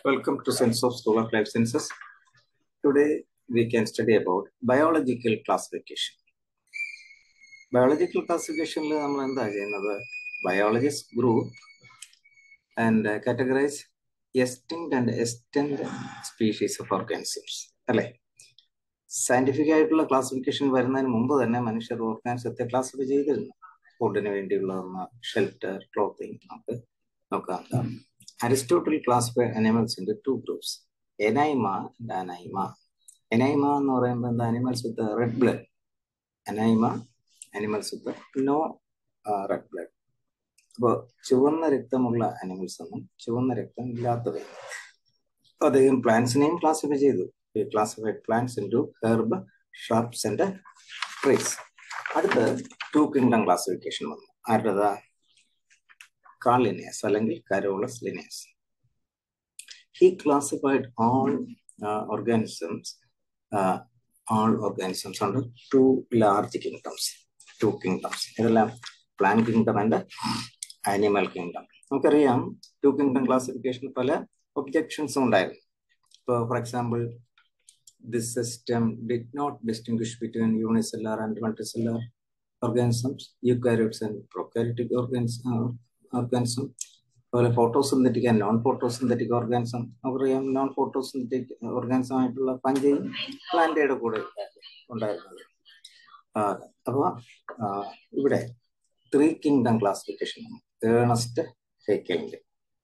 Welcome to Sense of School of Life Sciences. Today we can study about biological classification. Biological ക്ലാസിഫിക്കേഷനിൽ നമ്മൾ എന്താ ചെയ്യുന്നത് biologist group and categorize extinct and extant species of organisms അല്ലേ scientific ആയിട്ടുള്ള classification വരുന്നതിന് മുമ്പ് തന്നെ മനുഷ്യർ ഓർഗാനിസത്തെ ക്ലാസിഫൈ ചെയ്തിരുന്നു ഫുഡിന് വേണ്ടിയുള്ള ഷെൽട്ടർ ക്ലോത്തിങ് നമുക്ക് നോക്കാം Aristotle classify animals in two groups enaima and anaima enaima എന്ന് പറയുമ്പോൾ എന്താ animals with red blood anaima animals with no red blood അപ്പോൾ ചുവന്ന രക്തമുള്ള അനിമൽസ് എന്നും ചുവന്ന രക്തം ഇല്ലാത്തവ അദ്ദേഹം പ്ലാന്റ്സിനെയും ക്ലാസിഫൈ ചെയ്തു classified plants in two herbs shrubs and trees അടുത്ത് ടു കിങ്ഡം ക്ലാസിഫിക്കേഷൻ വന്നു ആരുടേതാ കാളിനിയസ് അല്ലെങ്കിൽ Carolus Linnaeus he classified all organisms all organisms under two large kingdoms two kingdoms ഇതെല്ലാം plant kingdom and animal kingdom നമുക്കറിയാം two kingdom classification പല ഒബ്ജെക്ഷൻസും ഉണ്ടായിരുന്നു ഇപ്പോൾ for example this system did not distinguish between unicellular and multicellular organisms eukaryotes and prokaryotic organism organism അതുപോലെ photosynthetic and non photosynthetic organism നമുക്കറിയാം non photosynthetic organism ആയിട്ടുള്ള പഞ്ചയും പ്ലാന്റയുടെ കൂടെ ഉണ്ടായിരുന്നത് അപ്പോൾ ഇവിടെ ത്രീ കിങ്ഡം ക്ലാസിഫിക്കേഷൻ ഏണസ്റ്റ് ഹേക്കലിന്റെ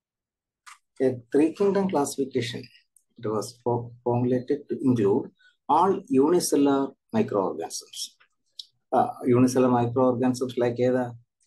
three kingdom classification it was formulated to include all unicellular micro organisms unicellular micro organisms like ഏതാ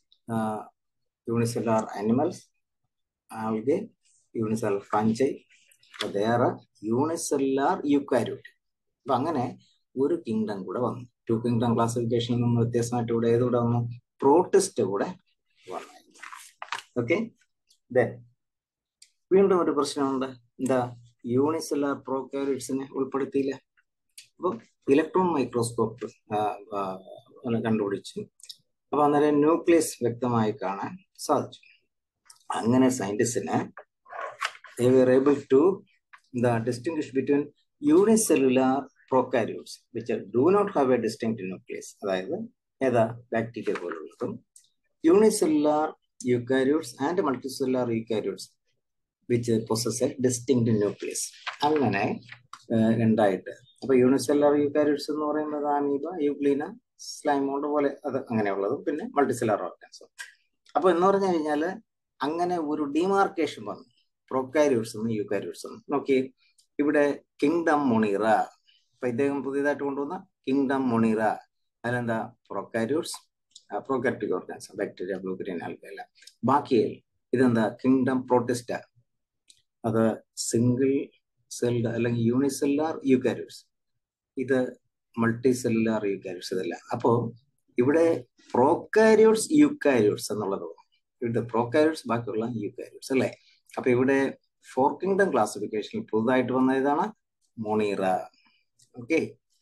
unicellular animals algae, unicellular fungi, there are unicellular eukaryote. അപ്പൊ അങ്ങനെ ഒരു കിങ്ഡം കൂടെ വന്നു ടു കിങ്ഡം ക്ലാസിഫിക്കേഷനിൽ നിന്ന് വ്യത്യസ്തമായിട്ട് ഇവിടെ ഏതുകൂടെ വന്നു പ്രോട്ടിസ്റ്റ് കൂടെ വന്നു ഓക്കെ ദെൻ വീണ്ടും ഒരു പ്രശ്നമുണ്ട് എന്താ യൂണിസെല്ലാർ പ്രോകാരിറ്റ്സിനെ ഉൾപ്പെടുത്തിയില്ല അപ്പൊ ഇലക്ട്രോൺ മൈക്രോസ്കോപ്പ് കണ്ടുപിടിച്ചു അപ്പൊ അന്നേരം ന്യൂക്ലിയസ് വ്യക്തമായി കാണാൻ സാധിച്ചു അങ്ങനെ സയന്റിസ്റ്റിന് they were able to the distinguish between unicellular prokaryotes which are, do not have a distinct nucleus അതായത് ഏതാ ബാക്ടീരിയ പോലുള്ളതും unicellular eukaryotes and multicellular eukaryotes which possess a distinct nucleus അങ്ങനെ രണ്ടായിട്ട് അപ്പൊ യൂണിസെല്ലുലാർ യൂക്കാരിയോട്സ് എന്ന് പറയുന്നത് അമീബ യൂക്ലീന സ്ലൈമോണ്ട് പോലെ അത് അങ്ങനെയുള്ളതും പിന്നെ മൾട്ടിസെല്ലുലാർ ഓർഗാൻസും അപ്പൊ എന്ന് പറഞ്ഞു കഴിഞ്ഞാല് അങ്ങനെ ഒരു ഡിമാർക്കേഷൻ വന്നു പ്രൊക്കാരിയോട്സ് എന്നും യൂക്കാരിയോട്സ് എന്നും നോക്കി ഇവിടെ കിങ്ഡം മൊണീറ അപ്പൊ ഇദ്ദേഹം പുതിയതായിട്ട് കൊണ്ടുവന്ന കിങ്ഡം മൊണീറ അതിലെന്താ prokaryotes prokaryotic organs bacteria blue green algae ബാക്കി ഇതെന്താ കിങ്ഡം പ്രോട്ടിസ്റ്റ അത് സിംഗിൾ സെൽഡ് അല്ലെങ്കിൽ യൂണിസെല്ലാർ യൂക്കാരിയോട്സ് ഇത് മൾട്ടി സെല്ലുലാർ യൂക്കാരിയോട്സ് ഇതല്ല അപ്പോ ഇവിടെ പ്രോക്കാരിയോട്സ് യൂക്കാരിയോട്സ് എന്നുള്ളത് ഇവിടെ പ്രോകാരിയോട്സ് ബാക്കിയുള്ള യൂകാരിയോട്സ് അല്ലേ അപ്പൊ ഇവിടെ ഫോർ കിങ്ഡം ക്ലാസിഫിക്കേഷനിൽ പുതുതായിട്ട് വന്ന ഇതാണ് മൊണീറ ഓക്കെ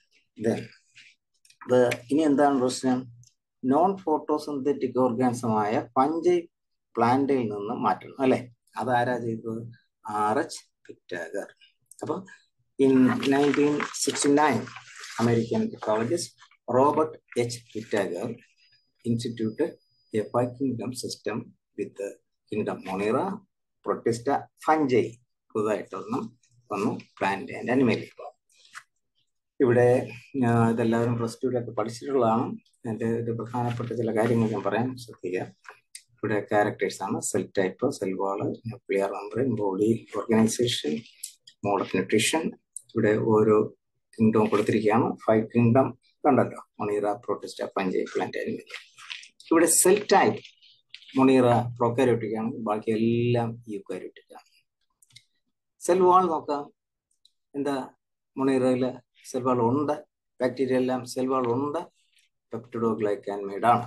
ഇനി എന്താണ് പ്രശ്നം നോൺ ഫോട്ടോസിന്തറ്റിക് ഓർഗാനിസമായ പഞ്ചൈ പ്ലാന്റിൽ നിന്ന് മാറ്റണം അല്ലെ അതാരാ ചെയ്തത് ആർ എച്ച് പിറ്റാഗർ അപ്പൊ in nineteen sixty nine American ecologist Robert H Whittaker instituted a five kingdom system with the kingdom Monera, Protista, Fungi പുതുതായിട്ടൊന്നും വന്നു പ്ലാന്റ് ആൻഡ് അനിമൽ ഇവിടെ ഇതെല്ലാവരും പ്ലസ് ടുവിലൊക്കെ പഠിച്ചിട്ടുള്ളതാണ് എൻ്റെ ഒരു പ്രധാനപ്പെട്ട ചില കാര്യങ്ങൾ ഞാൻ പറയാൻ ശ്രദ്ധിക്കുക ഇവിടെ ക്യാരക്ടേഴ്സ് ആണ് cell type cell wall nuclear membrane body organisation mode of nutrition ഇവിടെ ഓരോ കിങ്ഡവും കൊടുത്തിരിക്കുകയാണ് ഫൈവ് കിങ്ഡം കണ്ടല്ലോ Monera Protista fungi plant animal ഇവിടെ സെൽ ടൈപ്പ് മൊണീറ പ്രൊക്കാരിയോട്ടിക് ആണ് ബാക്കി എല്ലാം യൂക്കാരിയോട്ടിക് ആണ് സെൽ വാൾ നോക്കാം എന്താ മൊണീറയില് സെൽ വാൾ ഉണ്ട് ബാക്ടീരിയ എല്ലാം സെൽ വാൾ ഉണ്ട് പെപ്റ്റിഡോഗ്ലൈക്കാൻമേഡ് ആണ്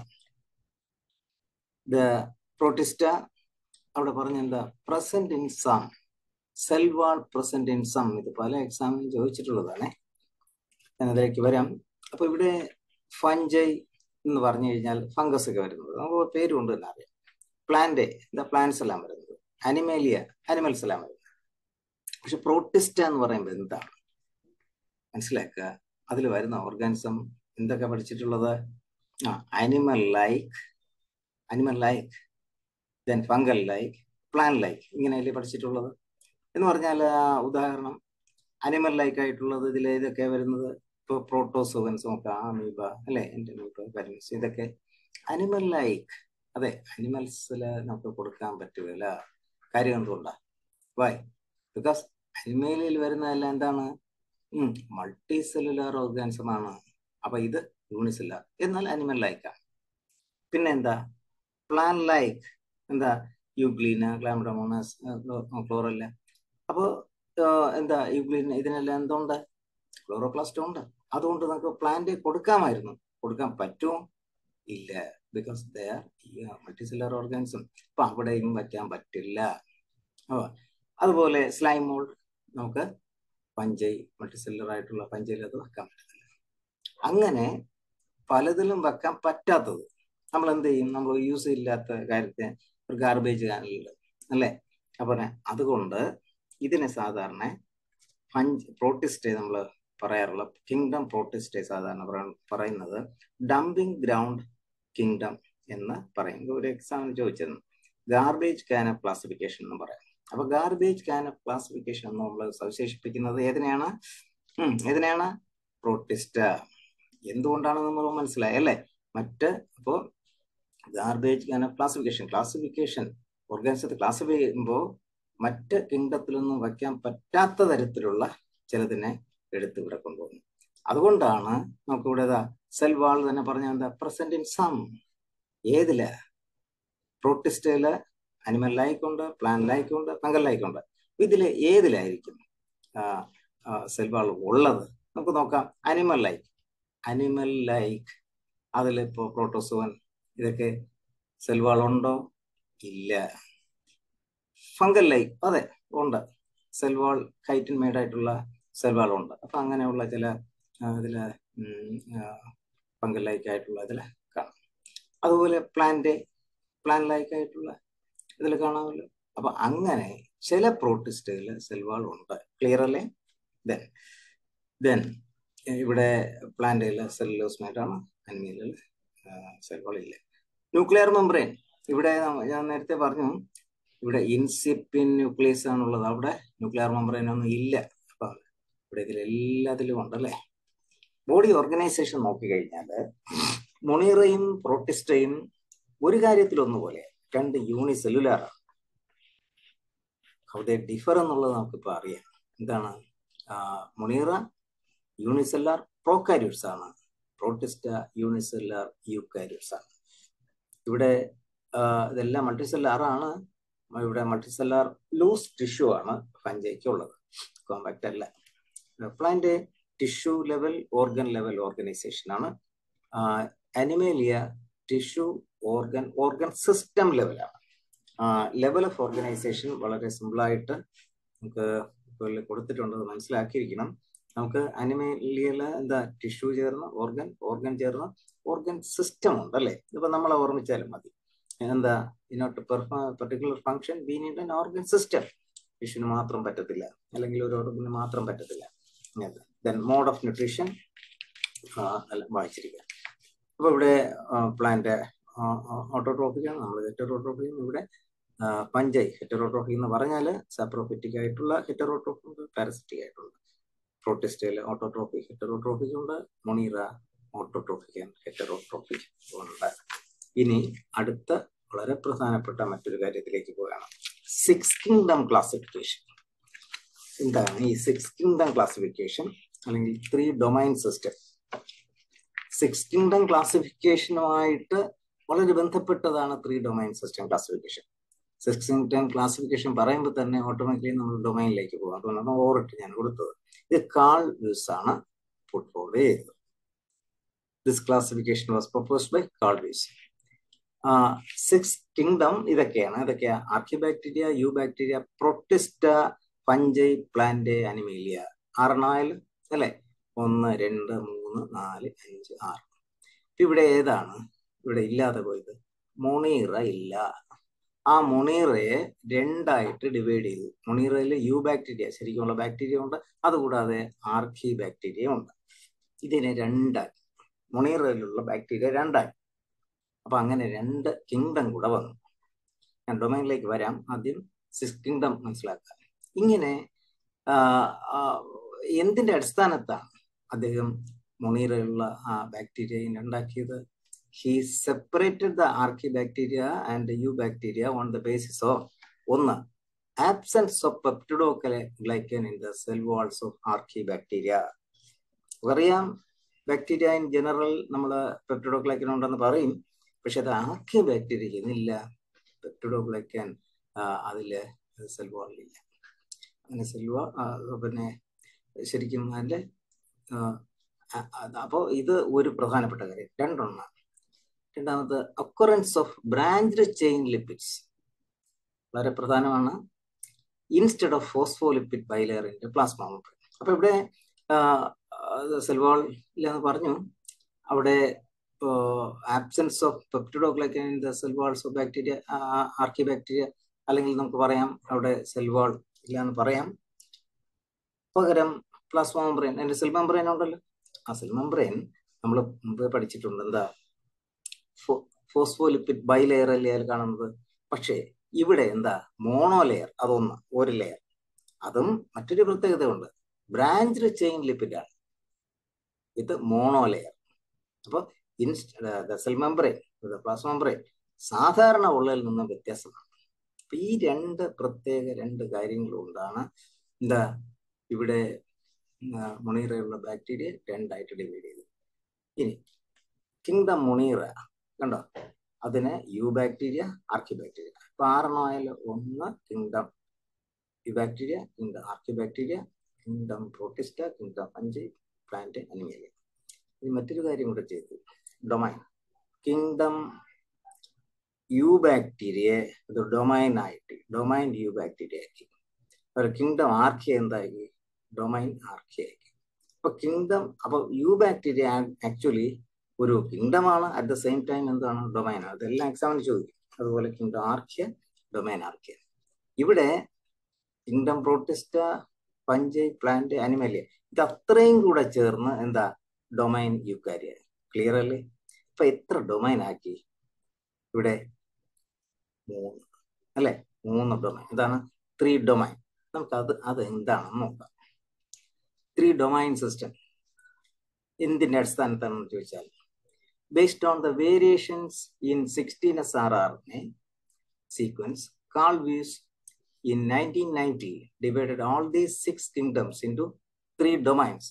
ദ പ്രോട്ടിസ്റ്റ അവിടെ പറഞ്ഞ എന്താ present in some cell wall present in some ഇത് പല എക്സാമിനും ചോദിച്ചിട്ടുള്ളതാണ് ഞാൻ അതിലേക്ക് വരാം അപ്പൊ ഇവിടെ ഫഞ്ചൈ എന്ന് പറഞ്ഞു കഴിഞ്ഞാൽ ഫംഗസ് ഒക്കെ വരുന്നത് നമുക്ക് പേരുണ്ട് തന്നെ അറിയാം പ്ലാന്റ് എന്താ പ്ലാന്റ്സ് എല്ലാം വരുന്നത് അനിമേലിയ അനിമൽസ് എല്ലാം വരുന്നത് പക്ഷെ പ്രോട്ടിസ്റ്റ എന്ന് പറയുമ്പോൾ എന്താണ് മനസ്സിലാക്കുക അതിൽ വരുന്ന ഓർഗാനിസം എന്തൊക്കെ പഠിച്ചിട്ടുള്ളത് ആ animal like animal like then fungal like plant like ഇങ്ങനെയല്ലേ പഠിച്ചിട്ടുള്ളത് എന്ന് പറഞ്ഞാൽ ഉദാഹരണം അനിമൽ ലൈക്ക് ആയിട്ടുള്ളത് ഇതിൽ ഇതൊക്കെ വരുന്നത് ഇപ്പോൾ പ്രോട്ടോസോവൻസ് നോക്കാം അമീബ അല്ലെ എൻ്റെ പാരൻസ് ഇതൊക്കെ അനിമൽ ലൈക്ക് അതെ അനിമൽസിൽ നമുക്ക് കൊടുക്കാൻ പറ്റുകയില്ല കാര്യം എന്തുകൊണ്ടാ വൈ ബിക്കോസ് അനിമലിൽ വരുന്നതെല്ലാം എന്താണ് മൾട്ടി സെല്ലുലാർ ഓർഗാനിസം ആണ് അപ്പൊ ഇത് യൂണിസെല്ലാർ എന്നാൽ അനിമൽ ലൈക്കാണ് പിന്നെ എന്താ പ്ലാൻ ലൈക്ക് എന്താ യുഗ്ലീന ക്ലാമിഡോമോണസ് ക്ലോറല്ല അപ്പോൾ എന്താ യുഗ്ലീന ഇതിനെല്ലാം എന്തുണ്ട് ക്ലോറോപ്ലാസ്റ്റ് ഉണ്ട് അതുകൊണ്ട് നമുക്ക് പ്ലാന്റ് കൊടുക്കാമായിരുന്നു കൊടുക്കാൻ പറ്റുമോ ഇല്ല because they are multicellular organism അപ്പൊ അവിടെയും വയ്ക്കാൻ പറ്റില്ല അതുപോലെ സ്ലൈമോൾ നമുക്ക് പഞ്ചൈ മൾട്ടിസെല്ലർ ആയിട്ടുള്ള പഞ്ചയിൽ അത് വെക്കാൻ പറ്റത്തില്ല അങ്ങനെ പലതിലും വെക്കാൻ പറ്റാത്തത് നമ്മൾ എന്ത് ചെയ്യും നമ്മൾ യൂസ് ഇല്ലാത്ത കാര്യത്തെ ഒരു ഗാർബേജ് കാനലിൽ അല്ലേ അപ്പൊ അതുകൊണ്ട് ഇതിനെ സാധാരണ പഞ്ച് പ്രോട്ടിസ്റ്റേ നമ്മൾ പറയാറുള്ള കിങ്ഡം പ്രോട്ടിസ്റ്റേ സാധാരണ പറയുന്നത് ഡംപിംഗ് ഗ്രൗണ്ട് കിങ്ഡം എന്ന് പറയും ഒരു എക്സാമിന് ചോദിച്ചിരുന്നു ഗാർബേജ് ക്യാൻ ക്ലാസിഫിക്കേഷൻ എന്ന് പറയാം അപ്പൊ ഗാർബേജ് ക്യാൻ ക്ലാസിഫിക്കേഷൻ എന്ന് നമ്മൾ സവിശേഷിപ്പിക്കുന്നത് ഏതിനെയാണ് ഏതിനെയാണ് പ്രോട്ടിസ്റ്റ എന്തുകൊണ്ടാണ് നമ്മൾ മനസ്സിലായി അല്ലേ മറ്റ് അപ്പോ ഗാർബേജ് ക്യാൻ ക്ലാസിഫിക്കേഷൻ ക്ലാസിഫിക്കേഷൻ ഓർഗാനിസത്തെ ക്ലാസിഫൈ ചെയ്യുമ്പോൾ മറ്റ് കിങ്ഡത്തിലൊന്നും വയ്ക്കാൻ പറ്റാത്ത തരത്തിലുള്ള ചിലതിനെ എടുത്ത് ഇവിടെ കൊണ്ടുവന്നു അതുകൊണ്ടാണ് നമുക്ക് ഇവിടെ സെൽ വാൾ തന്നെ പറഞ്ഞ എന്താ പ്രസന്റ് ഇൻ സം ഏതില് പ്രോട്ടിസ്റ്റയില് അനിമൽ ലൈക്കുണ്ട് പ്ലാൻ ലൈക്കുണ്ട് ഫംഗൽ ലൈക്കുണ്ട് ഇതില് ഏതിലായിരിക്കും സെൽ വാൾ ഉള്ളത് നമുക്ക് നോക്കാം അനിമൽ ലൈക്ക് അനിമൽ ലൈക്ക് അതിലിപ്പോ പ്രോട്ടോസോവൻ ഇതൊക്കെ സെൽ വാൾ ഉണ്ടോ ഇല്ല ഫംഗൽ ലൈക്ക് അതെ ഉണ്ട് സെൽ വാൾ കൈറ്റിൻ മെയ്ഡ് ആയിട്ടുള്ള സെൽ വാൾ ഉണ്ട് അപ്പൊ അങ്ങനെയുള്ള ചില ഇതില് ഫംഗൽ ലൈക്ക് ആയിട്ടുള്ള ഇതിൽ കാണാം അതുപോലെ പ്ലാന്റ് പ്ലാൻ ലൈക്ക് ആയിട്ടുള്ള ഇതിൽ കാണാമല്ലോ അപ്പൊ അങ്ങനെ ചില പ്രോട്ടിസ്റ്റുകൾ സെൽവാൾ ഉണ്ട് ക്ലിയർ അല്ലേ ദെൻ ദെൻ ഇവിടെ പ്ലാന്റിൽ സെല്ലോസ്മായിട്ടാണ് അനിമലിൽ സെൽവാൾ ഇല്ല ന്യൂക്ലിയർ മെമ്പറൈൻ ഇവിടെ ഞാൻ നേരത്തെ പറഞ്ഞു ഇവിടെ ഇൻസിപ്പിൻ ന്യൂക്ലിയസ് ആണുള്ളത് അവിടെ ന്യൂക്ലിയർ മെമ്പറൈൻ ഒന്നും ഇല്ല അപ്പൊ ഇവിടെ ഇതിൽ എല്ലാത്തിലും ഉണ്ടല്ലേ ബോഡി ഓർഗനൈസേഷൻ നോക്കിക്കഴിഞ്ഞാൽ മൊണീറയും പ്രോട്ടിസ്റ്റയും ഒരു കാര്യത്തിൽ ഒന്നുപോലെ രണ്ട് യൂണിസെല്ലുലാറാണ് അവിടെ ഡിഫർ എന്നുള്ളത് നമുക്കിപ്പോൾ അറിയാം എന്താണ് മൊണീറ യൂണിസെല്ലാർ പ്രോകാരിയോട്സ് ആണ് പ്രോട്ടിസ്റ്റ യൂണിസെല്ലാർ യൂക്കാരിയോട്സ് ആണ് ഇവിടെ ഇതെല്ലാം മൾട്ടിസെല്ലാർ ആണ് ഇവിടെ മൾട്ടിസെല്ലാർ ലൂസ് ടിഷ്യൂ ആണ് പഞ്ചയ്ക്ക് ഉള്ളത് കോമ്പാക്ട് അല്ല plant tissue level organ level organisation ആണ് Animalia tissue organ organ system ലെവലാണ് ലെവൽ ഓഫ് ഓർഗനൈസേഷൻ വളരെ സിമ്പിളായിട്ട് നമുക്ക് കൊടുത്തിട്ടുണ്ട് അത് മനസ്സിലാക്കിയിരിക്കണം നമുക്ക് അനിമേലിയയില് എന്താ ടിഷ്യൂ ചേർന്ന് ഓർഗൻ ഓർഗൻ ചേർന്ന് ഓർഗൻ സിസ്റ്റം ഉണ്ട് അല്ലേ ഇപ്പൊ നമ്മളെ ഓർമ്മിച്ചാലും മതി എന്താ ഇതിനോട്ട് perform particular function we need an organ system ടിഷ്യൂന് മാത്രം പറ്റത്തില്ല അല്ലെങ്കിൽ ഒരു ഓർഗന് മാത്രം പറ്റത്തില്ല ദെൻ മോഡ് ഓഫ് ന്യൂട്രീഷൻ വായിച്ചിരിക്കുക അപ്പൊ ഇവിടെ പ്ലാന്റ് ഓട്ടോട്രോഫിക്കാണ് നമ്മൾ ഹെറ്ററോട്രോഫിക്കും ഇവിടെ പഞ്ചൈ ഹെറ്ററോട്രോഫി എന്ന് പറഞ്ഞാൽ സപ്രോഫിറ്റിക് ആയിട്ടുള്ള ഹെറ്ററോട്രോഫി ഉണ്ട് പാരസിറ്റിക് ആയിട്ടുള്ള പ്രോട്ടിസ്റ്റയിൽ ഓട്ടോട്രോഫിക് ഹെറ്ററോട്രോഫിക് ഉണ്ട് മൊണീറ ഓട്ടോട്രോഫിക് ആൻഡ് ഹെറ്ററോട്രോഫിക് ഉണ്ട് ഇനി അടുത്ത വളരെ പ്രധാനപ്പെട്ട മറ്റൊരു കാര്യത്തിലേക്ക് പോവുകയാണ് സിക്സ് കിങ്ഡം ക്ലാസിഫിക്കേഷൻ എന്താണ് ഈ സിക്സ് കിങ്ഡം ക്ലാസിഫിക്കേഷൻ അല്ലെങ്കിൽ three domain system six kingdom ക്ലാസിഫിക്കേഷനുമായിട്ട് വളരെ ബന്ധപ്പെട്ടതാണ് three domain system classification six kingdom classification പറയുമ്പോൾ തന്നെ ഓട്ടോമാറ്റിക്കലി നമ്മൾ ഡൊമൈനിലേക്ക് പോകും അതുകൊണ്ടാണ് ഓറിട്ട് ഞാൻ കൊടുത്തത് ഇത് കാൾ വ്യൂസ് ആണ് പുട്ട് ഫോർവേഡ് ചെയ്തത് this classification was proposed by Carl Woese six kingdom ഇതൊക്കെയാണ് ഇതൊക്കെയാ archaebacteria eubacteria Protista fungi plant Animalia ആറെണ്ണമായാലും അല്ലെ ഒന്ന് രണ്ട് മൂന്ന് നാല് അഞ്ച് ആറ് ഇവിടെ ഏതാണ് ഇവിടെ ഇല്ലാതെ പോയത് മൊണീറ ഇല്ല ആ മൊണീറയെ രണ്ടായിട്ട് ഡിവൈഡ് ചെയ്തു മൊണീറയിൽ യു ബാക്ടീരിയ ശരിക്കുമുള്ള ബാക്ടീരിയ ഉണ്ട് അതുകൂടാതെ ആർക്കി ബാക്ടീരിയ ഉണ്ട് ഇതിനെ രണ്ടായി മൊണീറയിലുള്ള ബാക്ടീരിയ രണ്ടായി അപ്പൊ അങ്ങനെ രണ്ട് കിങ്ഡം കൂടെ വന്നു ഞാൻ ഡൊമൈനിലേക്ക് വരാം ആദ്യം സിക്സ് കിങ്ഡം മനസ്സിലാക്കാം ഇങ്ങനെ എന്തിന്റെ അടിസ്ഥാനത്താണ് അദ്ദേഹം മൊണീറയിലുള്ള ആ ബാക്ടീരിയ ഉണ്ടാക്കിയത് he separated the archaebacteria and eubacteria on the basis of ഒന്ന് absence of peptidoglycan in the cell walls of archaebacteria അറിയാം ബാക്ടീരിയ ഇൻ ജനറൽ നമ്മൾ പെപ്റ്റിഡോ ഗ്ലൈക്കൻ ഉണ്ടെന്ന് പറയും പക്ഷെ അത് ആർക്കി ബാക്ടീരിയ ഇന്നില്ല പെപ്റ്റിഡോ ഗ്ലൈക്കൻ അതില് സെൽ വാളിലില്ല അങ്ങനെ സെൽവ പിന്നെ ശരിക്കും അതിന്റെ അപ്പോൾ ഇത് ഒരു പ്രധാനപ്പെട്ട കാര്യം രണ്ടെണ്ണം രണ്ടാമത് occurrence of branched chain lipids വളരെ പ്രധാനമാണ് ഇൻസ്റ്റെഡ് ഓഫ് ഫോസ്ഫോലിപ്പിഡ് ബൈലെയറിന്റെ പ്ലാസ്മ അപ്പൊ ഇവിടെ സെൽവാൾ ഇല്ലെന്ന് പറഞ്ഞു അവിടെ absence of peptidoglycan in the cell walls of bacteria archaebacteria അല്ലെങ്കിൽ നമുക്ക് പറയാം അവിടെ സെൽവാൾ ഇല്ല എന്ന് പറയാം പകരം പ്ലാസ്മ മെമ്പറൈൻ അതിന്റെ സെൽ മെമ്പറൈൻ ഉണ്ടല്ലോ ആ സെൽ മെമ്പറൈൻ നമ്മൾ മുമ്പ് പഠിച്ചിട്ടുണ്ട് എന്താ ഫോസ്ഫോലിപ്പിഡ് ബൈ ലെയർ അല്ലേ അതിൽ കാണുന്നത് പക്ഷേ ഇവിടെ എന്താ മോണോ ലെയർ അതൊന്ന് ഒരു ലെയർ അതും മറ്റൊരു പ്രത്യേകതയുണ്ട് ബ്രാഞ്ച്ഡ് ചെയിൻ ലിപ്പിഡ് ആണ് ഇത് മോണോ ലെയർ അപ്പൊ സെൽ മെമ്പറൈൻ പ്ലാസ്മ മെമ്പറൈൻ സാധാരണ ഉള്ളതിൽ നിന്നും വ്യത്യാസമാണ് അപ്പൊ ഈ രണ്ട് പ്രത്യേക രണ്ട് കാര്യങ്ങളുകൊണ്ടാണ് എന്താ ഇവിടെ മുണീറയുള്ള ബാക്ടീരിയ രണ്ടായിട്ട് ഡിവൈഡ് ചെയ്തു ഇനി കിങ്ഡം മുണീറ കണ്ടോ അതിന് യു ബാക്ടീരിയ ആർക്കി ബാക്ടീരിയ അപ്പൊ ആറെണ്ണമായാലും ഒന്ന് kingdom eubacteria kingdom archaebacteria kingdom Protista kingdom അഞ്ച് പ്ലാന്റ് അനിമേലിയ ഇനി മറ്റൊരു കാര്യം കൂടെ ചെയ്തു ഡൊമൈൻ കിങ്ഡം യു ബാക്ടീരിയയെ ഇത് ഡൊമൈൻ ആയിട്ട് ഡൊമൈൻ യു ബാക്ടീരിയ ആക്കി ഒരു കിങ്ഡം ആർക്കിയ എന്താക്കി ഡൊമൈൻ ആർക്കിയ ആക്കി അപ്പൊ കിങ്ഡം അപ്പൊ യു ബാക്ടീരിയ ആക്ച്വലി ഒരു കിങ്ഡമാണ് അറ്റ് ദ സെയിം ടൈം എന്താണ് ഡൊമൈൻ അതെല്ലാം എക്സാമിന് ചോദിക്കും അതുപോലെ കിങ്ഡം ആർക്കിയ ഡൊമൈൻ ആർക്കിയ ഇവിടെ kingdom Protista fungi plant Animalia ഇത് അത്രയും കൂടെ ചേർന്ന് എന്താ ഡൊമൈൻ യുക്കാരിയ ക്ലിയർ അല്ലേ ഇപ്പൊ എത്ര ഡൊമൈൻ ആക്കി ഇവിടെ മൂന്ന് അല്ലെ മൂന്ന് ഡൊമൈൻ ഇതാണ് ത്രീ ഡൊമൈൻ നമുക്ക് അത് അത് എന്താണെന്ന് നോക്കാം ത്രീ ഡൊമൈൻ സിസ്റ്റം എന്തിന്റെ അടിസ്ഥാനത്താണെന്ന് ചോദിച്ചാൽ based on the variations in sixteen S R ആറിനെ sequence Carl Woese in 1990 divided all these six kingdoms into three domains.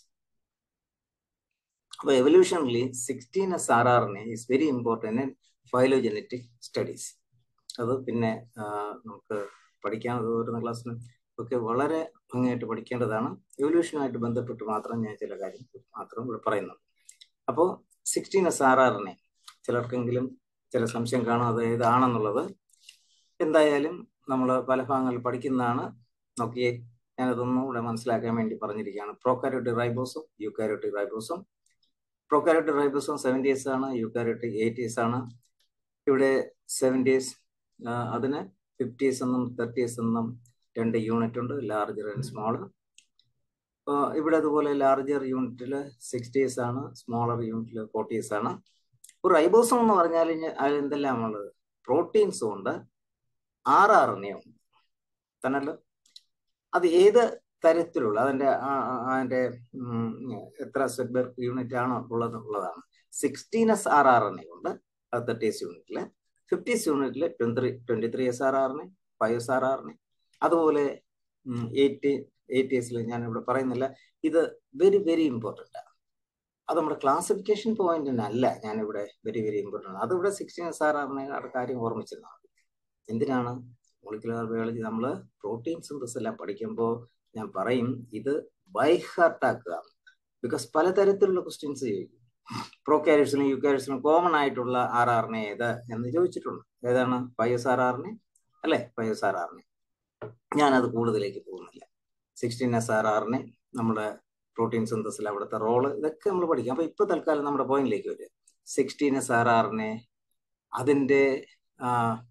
So evolutionally, 16S RRNA is very important in phylogenetic studies. അത് പിന്നെ നമുക്ക് പഠിക്കാൻ വരുന്ന ക്ലാസ്സിന് ഒക്കെ വളരെ ഭംഗിയായിട്ട് പഠിക്കേണ്ടതാണ് എവല്യൂഷനുമായിട്ട് ബന്ധപ്പെട്ട് മാത്രം ഞാൻ ചില കാര്യം മാത്രം ഇവിടെ പറയുന്നത് അപ്പോൾ സിക്സ്റ്റീൻ എസ് ആർ ആറിനെ ചിലർക്കെങ്കിലും ചില സംശയം കാണും അത് ഏതാണെന്നുള്ളത് എന്തായാലും നമ്മൾ പല ഭാഗങ്ങളിൽ പഠിക്കുന്നതാണ് നോക്കിയേ ഞാനതൊന്നും ഇവിടെ മനസ്സിലാക്കാൻ വേണ്ടി പറഞ്ഞിരിക്കുകയാണ് പ്രോക്കാരോട്ടി റൈബോസും യൂക്കാരോട്ടി റൈബോസും പ്രോക്കാരോട്ടി റൈബോസും സെവൻറ്റീസ് ആണ് യൂക്കാരോട്ടി എയ്റ്റീസ് ആണ് ഇവിടെ സെവൻറ്റീസ് അതിന് ഫിഫ്റ്റീസ് എന്നും തേർട്ടീസ് എന്നും രണ്ട് യൂണിറ്റ് ഉണ്ട് ലാർജർ ആൻഡ് സ്മോൾ ഇവിടെ അതുപോലെ ലാർജർ യൂണിറ്റിൽ സിക്സ്റ്റീസ് ആണ് സ്മോളർ യൂണിറ്റിൽ ഫോർട്ടീസ് ആണ് ഒരു റൈബോസം എന്ന് പറഞ്ഞാൽ അതിൽ എന്തെല്ലാം ഉള്ളത് പ്രോട്ടീൻസും ഉണ്ട് ആർ ആർ എൻ എ ഉണ്ട് തന്നല്ലോ അത് ഏത് തരത്തിലുള്ള അതിന്റെ അതിന്റെ എത്ര സെറ്റ്ബർ യൂണിറ്റ് ആണോ ഉള്ളത് ഉള്ളതാണ് sixteen S R R N A ഉണ്ട് അത് തേർട്ടീസ് യൂണിറ്റില് ഫിഫ്റ്റീസ് യൂണിറ്റിൽ twenty twenty three S R ആറിന് ഫൈവ് എസ് ആർ ആറിന് അതുപോലെ എയ്റ്റി എയ്റ്റീസിൽ ഞാൻ ഇവിടെ പറയുന്നില്ല ഇത് വെരി വെരി ഇമ്പോർട്ടൻ്റ് ആണ് അത് നമ്മുടെ ക്ലാസിഫിക്കേഷൻ പോയിന്റിനല്ല ഞാനിവിടെ വെരി വെരി ഇമ്പോർട്ടൻ്റ് ആണ് അതിവിടെ സിക്സ്റ്റീൻ എസ് ആർ ആറിനെ കാര്യം ഓർമ്മിച്ചിരുന്നാൽ മതി എന്തിനാണ് മോളിക്കുലർ ബയോളജി നമ്മൾ പ്രോട്ടീൻ സിന്തസ് എല്ലാം പഠിക്കുമ്പോൾ ഞാൻ പറയും ഇത് ബൈ ഹാർട്ട് ആക്കുക ബിക്കോസ് പലതരത്തിലുള്ള ക്വസ്റ്റ്യൻസ് ചോദിക്കും പ്രോകാരിയസിനും യുക്കാരിയസിനും കോമൺ ആയിട്ടുള്ള ആർ ആറിനെ ഏത് എന്ന് ചോദിച്ചിട്ടുണ്ട് ഏതാണ് പൈഎസ് ആർ ആറിനെ അല്ലെ പൈഎസ് ആർ ആറിനെ ഞാനത് കൂടുതലേക്ക് പോകുന്നില്ല സിക്സ്റ്റീൻ എസ് ആർ ആറിനെ നമ്മുടെ പ്രോട്ടീൻ സിന്തസിൽ അവിടുത്തെ റോള് ഇതൊക്കെ നമ്മൾ പഠിക്കാം അപ്പൊ ഇപ്പൊ തൽക്കാലം നമ്മുടെ പോയിന്റിലേക്ക് വരിക സിക്സ്റ്റീൻ എസ് ആർ ആറിനെ അതിന്റെ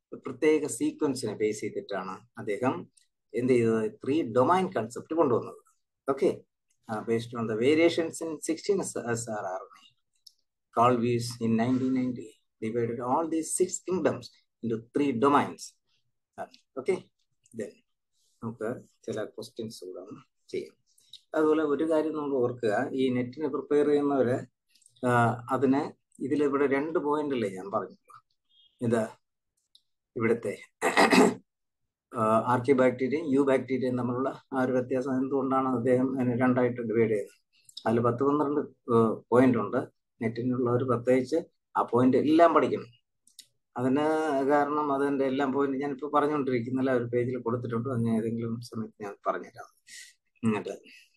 പ്രത്യേക സീക്വൻസിനെ ബേസ് ചെയ്തിട്ടാണ് അദ്ദേഹം എന്ത് ചെയ്തത് ത്രീ ഡൊമൈൻ കൺസെപ്റ്റ് കൊണ്ടുവന്നത് okay based on the variations in sixteen S R R Carl Weiss in 1990 divided all these six kingdoms into three domains. Okay, then നമുക്ക് ചില ക്വസ്റ്റ്യൻസ് കൂടെ ഒന്ന് ചെയ്യാം അതുപോലെ ഒരു കാര്യം നമ്മൾ ഓർക്കുക ഈ നെറ്റിന് പ്രിപ്പയർ ചെയ്യുന്നവര് അതിന് ഇതിലിവിടെ രണ്ട് പോയിന്റ് അല്ലേ ഞാൻ പറഞ്ഞു ഇത് ഇവിടുത്തെ ആർക്കി ബാക്ടീരിയയും യു ബാക്ടീരിയയും തമ്മിലുള്ള ആ ഒരു വ്യത്യാസം എന്തുകൊണ്ടാണ് അദ്ദേഹം രണ്ടായിട്ട് ഡിവൈഡ് ചെയ്തത് അതിൽ പത്ത് പന്ത്രണ്ട് പോയിന്റ് ഉണ്ട് നെറ്റിനുള്ളവർ പ്രത്യേകിച്ച് ആ പോയിന്റ് എല്ലാം പഠിക്കണം അതിന് കാരണം അതിന്റെ എല്ലാം പോയിന്റ് ഞാനിപ്പോൾ പറഞ്ഞുകൊണ്ടിരിക്കുന്നില്ല ഒരു പേജിൽ കൊടുത്തിട്ടുണ്ട് അത് ഞാൻ ഏതെങ്കിലും സമയത്ത് ഞാൻ പറഞ്ഞുതരാം എന്നിട്ട്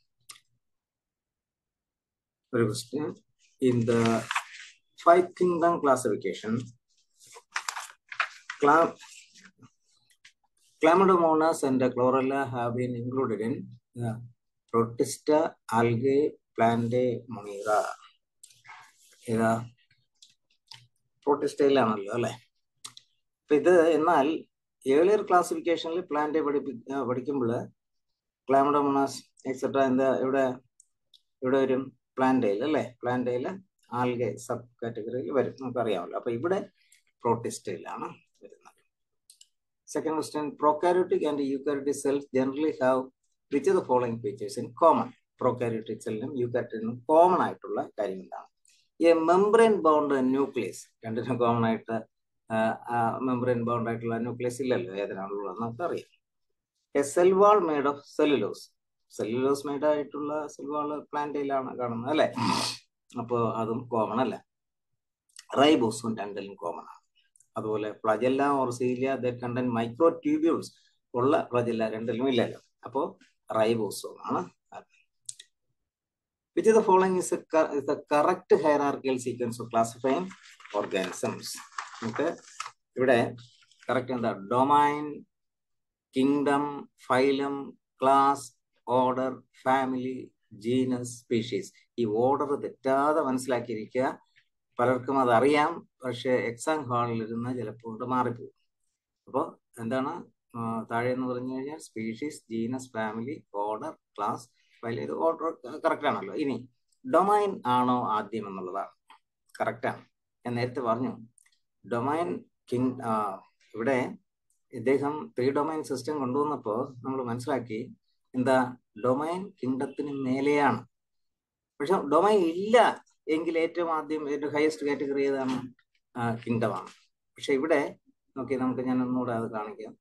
ഒരു question in the five kingdom classification Chlamydomonas and chlorella have been included in the Protista algae plantae ഏതാ പ്രോട്ടിസ്റ്റൈലാണല്ലോ അല്ലെ അപ്പൊ ഇത് എന്നാൽ ഏളിയർ ക്ലാസിഫിക്കേഷനിൽ പ്ലാന്റ് പഠിപ്പി പഠിക്കുമ്പോൾ ക്ലാമഡോമോണാസ് എക്സെട്ര എന്താ ഇവിടെ ഇവിടെ വരും പ്ലാന്റയിൽ അല്ലെ പ്ലാന്റയിൽ ആൽഗെ സബ് കാറ്റഗറിയിൽ വരും നമുക്കറിയാമല്ലോ അപ്പൊ ഇവിടെ പ്രോട്ടിസ്റ്റൈലാണ് വരുന്നത് second question prokaryotic and eukaryotic cells generally have which the following features in common prokaryotic സെല്ലിനും യൂക്കാരിയോട്ടിനും കോമൺ ആയിട്ടുള്ള കാര്യം എന്താണ് ഈ മെംബ്രെയിൻ ബൗണ്ട് ന്യൂക്ലിയസ് രണ്ടിനും കോമൺ ആയിട്ട് മെംബ്രെയിൻ ബൗണ്ട് ആയിട്ടുള്ള ന്യൂക്ലിയസ് ഇല്ലല്ലോ ഏതിനാണുള്ളത് നമുക്കറിയാം a cell wall made of cellulose cellulose made ആയിട്ടുള്ള സെൽ വാൾ പ്ലാന്റയിലാണ് കാണുന്നത് അല്ലെ അപ്പോൾ അതും കോമൺ അല്ല റൈബോസും രണ്ടിലും കോമൺ ആണ് അതുപോലെ flagella or cilia the contain microtubules ഉള്ള പ്ലജല്ല രണ്ടിലും ഇല്ലല്ലോ അപ്പോൾ റൈബോസോം ആണ് which of the following is, a, is the correct hierarchical sequence of classifying organisms നമുക്ക് ഇവിടെ കറക്റ്റ് എന്താ domain kingdom phylum class order family genus species ഈ order തെറ്റാതെ മനസ്സിലാക്കിയിരിക്കുക പലർക്കും അതറിയാം പക്ഷെ എക്സാം ഹാളിൽ ഇരുന്ന് ചിലപ്പോൾ മാറിപ്പോകും അപ്പോൾ എന്താണ് താഴെ എന്ന് പറഞ്ഞു കഴിഞ്ഞാൽ species genus family order class വലിയ ഇത് ഓർഡർ കറക്റ്റ് ആണല്ലോ ഇനി ഡൊമൈൻ ആണോ ആദ്യം എന്നുള്ളതാണ് കറക്റ്റാണ് ഞാൻ നേരത്തെ പറഞ്ഞു ഡൊമൈൻ കിങ് ഇവിടെ ഇദ്ദേഹം ത്രീ ഡൊമൈൻ സിസ്റ്റം കൊണ്ടുവന്നപ്പോൾ നമ്മൾ മനസ്സിലാക്കി എന്താ ഡൊമൈൻ കിങ്ഡത്തിന് മേലെയാണ് പക്ഷെ ഡൊമൈൻ ഇല്ല എങ്കിൽ ഏറ്റവും ആദ്യം ഏറ്റവും ഹയസ്റ്റ് കാറ്റഗറി ഏതാണ് കിങ്ഡമാണ് പക്ഷെ ഇവിടെ നോക്കി നമുക്ക് ഞാൻ ഒന്നുകൂടെ അത് കാണിക്കാം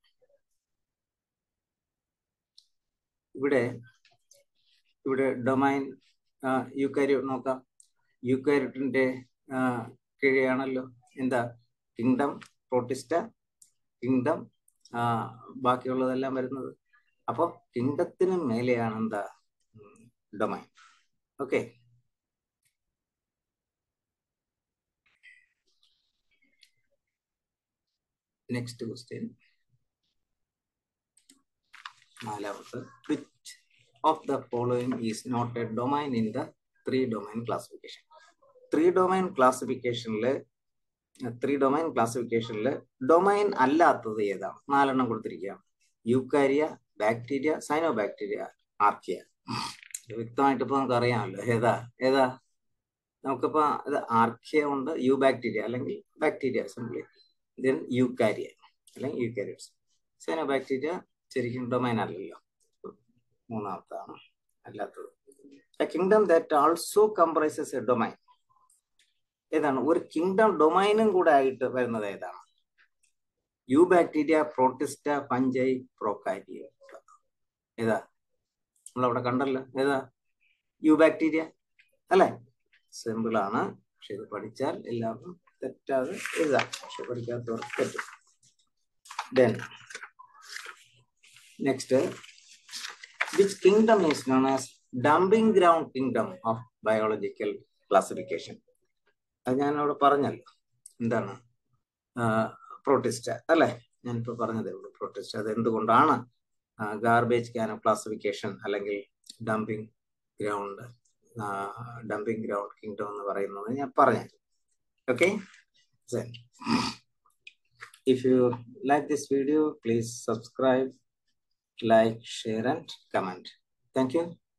ഇവിടെ ഇവിടെ ഡൊമൈൻ യുക്കാരി നോക്കാം യുക്കാരിറ്റിന്റെ കീഴെയാണല്ലോ എന്താ കിങ്ഡം പ്രോട്ടിസ്റ്റ കിങ്ഡം ബാക്കിയുള്ളതെല്ലാം വരുന്നത് അപ്പോൾ കിങ്ഡത്തിന് മേലെയാണ് എന്താ ഡൊമൈൻ ഓക്കെ നെക്സ്റ്റ് ക്വസ്റ്റ്യൻ നാലാമത്തെ which of the following is not a domain in the three domain classification. Three domain ക്ലാസിഫിക്കേഷനില് ത്രീ ഡൊമൈൻ ക്ലാസിഫിക്കേഷനില് ഡൊമൈൻ അല്ലാത്തത് ഏതാണ് നാലെണ്ണം കൊടുത്തിരിക്കുകയാണ് Eukarya bacteria cyanobacteria Archaea വ്യക്തമായിട്ട് ഇപ്പൊ നമുക്ക് അറിയാമല്ലോ ഏതാ ഏതാ നമുക്കിപ്പോ ഇത് ആർക്കിയ ഉണ്ട് യു ബാക്ടീരിയ അല്ലെങ്കിൽ ബാക്ടീരിയ സിംപ്ലി ദെൻ യൂക്കാരിയ അല്ലെങ്കിൽ യൂക്കാരിയറ്റ്സ് സൈനോ ബാക്ടീരിയ ശരിക്കും ഡൊമൈൻ അല്ലല്ലോ മൂന്നാമത്താണ് അല്ലാത്തത് a kingdom that also comprises a domain ഏതാണ് ഒരു കിങ്ഡം ഡൊമൈനും കൂടെ ആയിട്ട് വരുന്നത് ഏതാണ് eubacteria Protista fungi prokarya ഏതാ നമ്മളവിടെ കണ്ടല്ലോ ഏതാ യു ബാക്ടീരിയ അല്ലേ സിമ്പിൾ ആണ് പക്ഷെ ഇത് പഠിച്ചാൽ എല്ലാവർക്കും തെറ്റാതെ എഴുതാം പക്ഷെ പഠിക്കാത്തവർക്ക് തെറ്റും then next which kingdom is known as dumping ground kingdom of biological classification അത് ഞാൻ അവിടെ പറഞ്ഞല്ലോ എന്താണ് പ്രോട്ടിസ്റ്റ അല്ലെ ഞാനിപ്പോ പറഞ്ഞതേ ഉള്ളൂ പ്രോട്ടിസ്റ്റ അത് എന്തുകൊണ്ടാണ് ഗാർബേജ് ക്യാൻ ഓഫ് ക്ലാസിഫിക്കേഷൻ അല്ലെങ്കിൽ dumping ground dumping ground kingdom എന്ന് പറയുന്നത് ഞാൻ പറഞ്ഞു okay If you like this video, please subscribe, like, share, and comment. Thank you.